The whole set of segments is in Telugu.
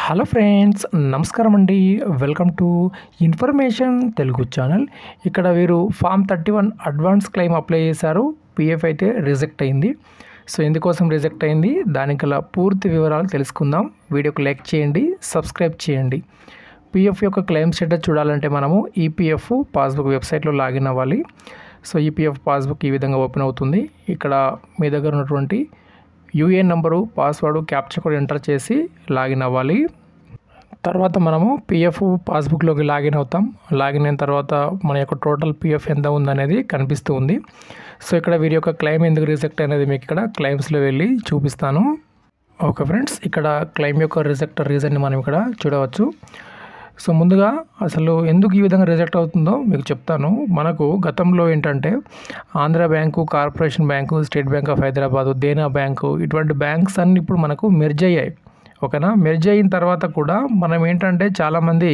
హలో ఫ్రెండ్స్ నమస్కారం అండి welcome to information Telugu channel ఇక్కడ వీరు form thirty one advance claim apply చేశారు పిఎఫ్ అయితే రిజెక్ట్ అయింది సో ఎందుకోసం రిజెక్ట్ అయింది దానికి గల పూర్తి వివరాలు తెలుసుకుందాం వీడియోకి లైక్ చేయండి సబ్స్క్రైబ్ చేయండి పిఎఫ్ యొక్క క్లెయిమ్ స్టేటస్ చూడాలంటే మనము ఈపీఎఫ్ పాస్బుక్ వెబ్సైట్లో లాగిన్ అవ్వాలి సో ఈపీఎఫ్ పాస్బుక్ ఈ విధంగా ఓపెన్ అవుతుంది ఇక్కడ మీ దగ్గర ఉన్నటువంటి UAN number password captcha code enter చేసి లాగిన్ అవ్వాలి తర్వాత మనము పిఎఫ్ పాస్బుక్లోకి లాగిన్ అవుతాం లాగిన్ అయిన తర్వాత మన యొక్క టోటల్ పిఎఫ్ ఎంత ఉందనేది కనిపిస్తూ ఉంది సో ఇక్కడ వీరి యొక్క క్లెయిమ్ ఎందుకు రిజెక్ట్ అనేది మీకు ఇక్కడ క్లెయిమ్స్లో వెళ్ళి చూపిస్తాను ఓకే ఫ్రెండ్స్ ఇక్కడ క్లెయిమ్ యొక్క రిజెక్ట్ రీజన్ని మనం ఇక్కడ చూడవచ్చు సో ముందుగా అసలు ఎందుకు ఈ విధంగా రిజెక్ట్ అవుతుందో మీకు చెప్తాను మనకు గతంలో ఏంటంటే Andhra bank corporation bank state bank of Hyderabad Dena bank ఇటువంటి బ్యాంక్స్ అన్ని ఇప్పుడు మనకు మెర్జ్ అయ్యాయి ఓకేనా మెర్జ్ అయిన తర్వాత కూడా మనం ఏంటంటే చాలామంది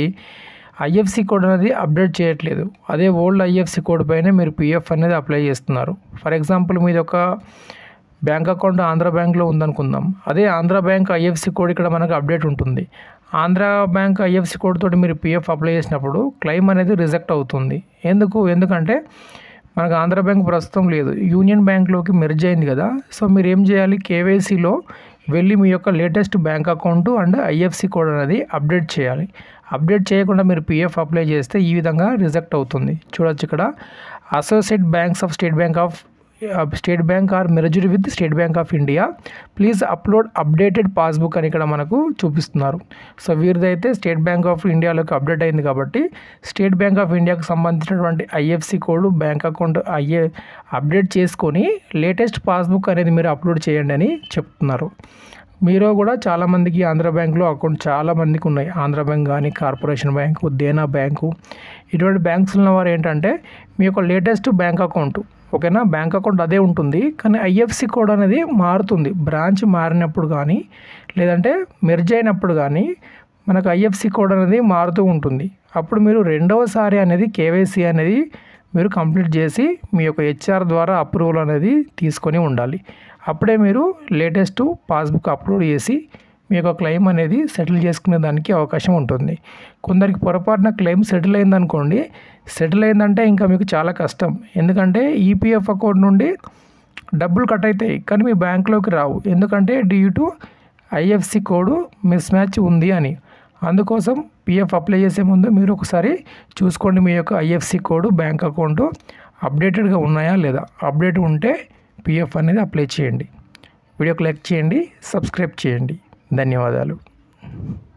ఐఎఫ్సి కోడ్ అనేది అప్డేట్ చేయట్లేదు అదే ఓల్డ్ ఐఎఫ్సి కోడ్ పైన మీరు పిఎఫ్ అనేది అప్లై చేస్తున్నారు ఫర్ ఎగ్జాంపుల్ మీది ఒక బ్యాంక్ అకౌంట్ ఆంధ్ర బ్యాంక్లో ఉందనుకుందాం అదే ఆంధ్ర బ్యాంక్ ఐఎఫ్సి కోడ్ ఇక్కడ మనకు అప్డేట్ ఉంటుంది ఆంధ్ర బ్యాంక్ ఐఎఫ్సి కోడ్ తోటి మీరు పిఎఫ్ అప్లై చేసినప్పుడు క్లెయిమ్ అనేది రిజెక్ట్ అవుతుంది ఎందుకు ఎందుకంటే మనకు ఆంధ్ర బ్యాంక్ ప్రస్తుతం లేదు యూనియన్ బ్యాంక్లోకి మెర్జ్ అయింది కదా సో మీరు ఏం చేయాలి కేవైసీలో వెళ్ళి మీ యొక్క latest bank account and IFSC code అనేది అప్డేట్ చేయాలి అప్డేట్ చేయకుండా మీరు పిఎఫ్ అప్లై చేస్తే ఈ విధంగా రిజెక్ట్ అవుతుంది చూడొచ్చు ఇక్కడ associate banks of state bank of state bank are merged with state bank of India please upload updated passbook అని ఇక్కడ మనకు చూపిస్తున్నారు సో వీరిదైతే స్టేట్ బ్యాంక్ ఆఫ్ ఇండియాలోకి అప్డేట్ అయింది కాబట్టి స్టేట్ బ్యాంక్ ఆఫ్ ఇండియాకు సంబంధించినటువంటి ఐఎఫ్సి కోడ్ బ్యాంక్ అకౌంట్ ఐఏ అప్డేట్ చేసుకొని లేటెస్ట్ పాస్బుక్ అనేది మీరు అప్లోడ్ చేయండి అని చెప్తున్నారు మీరు కూడా చాలామందికి ఆంధ్ర బ్యాంక్లో అకౌంట్ చాలా మందికి ఉన్నాయి ఆంధ్ర బ్యాంక్ కానీ కార్పొరేషన్ బ్యాంకు దేనా బ్యాంకు ఇటువంటి బ్యాంక్స్ ఉన్న వారు ఏంటంటే మీ యొక్క లేటెస్ట్ బ్యాంక్ అకౌంట్ ఓకేనా బ్యాంక్ అకౌంట్ అదే ఉంటుంది కానీ ఐఎఫ్సి కోడ్ అనేది మారుతుంది బ్రాంచ్ మారినప్పుడు కానీ లేదంటే మెర్జ్ అయినప్పుడు కానీ మనకు ఐఎఫ్సి కోడ్ అనేది మారుతూ ఉంటుంది అప్పుడు మీరు రెండవసారి అనేది కేవైసీ అనేది మీరు కంప్లీట్ చేసి మీ యొక్క హెచ్ఆర్ ద్వారా అప్రూవల్ అనేది తీసుకొని ఉండాలి అప్పుడే మీరు లేటెస్ట్ పాస్బుక్ అప్లోడ్ చేసి మీ యొక్క క్లెయిమ్ అనేది సెటిల్ చేసుకునే దానికి అవకాశం ఉంటుంది కొందరికి పొరపాటున క్లెయిమ్ సెటిల్ అయిందనుకోండి సెటిల్ అయిందంటే ఇంకా మీకు చాలా కష్టం ఎందుకంటే ఈపీఎఫ్ అకౌంట్ నుండి డబ్బులు కట్ అవుతాయి కానీ మీ బ్యాంక్లోకి రావు ఎందుకంటే due to IFSC code mismatch ఉంది అని అందుకోసం పిఎఫ్ అప్లై చేసే ముందు మీరు ఒకసారి చూసుకోండి మీ యొక్క ఐఎఫ్సి కోడ్ బ్యాంక్ అకౌంట్ అప్డేటెడ్గా ఉన్నాయా లేదా అప్డేట్ ఉంటే పిఎఫ్ అనేది అప్లై చేయండి వీడియోకి లైక్ చేయండి సబ్స్క్రైబ్ చేయండి ధన్యవాదాలు